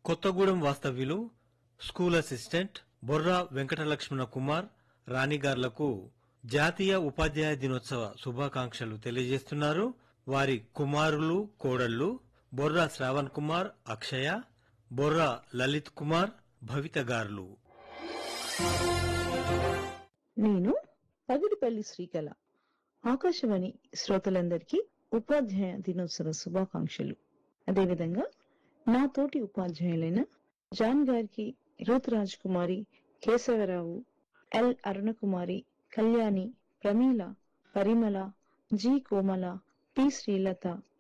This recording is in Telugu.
కొత్తగూడెం వాస్తవ్యులు స్కూల్ అసిస్టెంట్ బొర్రా వెంకటలక్ష్మణ కుమార్ రాణిగార్లకు జాతీయ ఉపాధ్యాయ దినోత్సవ శుభాకాంక్షలు తెలియజేస్తున్నారు వారి కుమారులు కోడళ్లు బొర్రా శ్రావణ్ కుమార్ అక్షయ బొర్రా లలిత్ కుమార్ భవిత గార్లు నేను పగిడిపల్లి శ్రీకళ ఆకాశవాణి శ్రోతలందరికీ ఉపాధ్యాయ దినోత్సవ శుభాకాంక్షలు అదేవిధంగా నా తోటి ఉపాధ్యాయులైన జాన్ గారికి Ruth Raj Kumari Kesavarao L Arunakumari Kalyani Pramila Parimala G Komala P Srilatha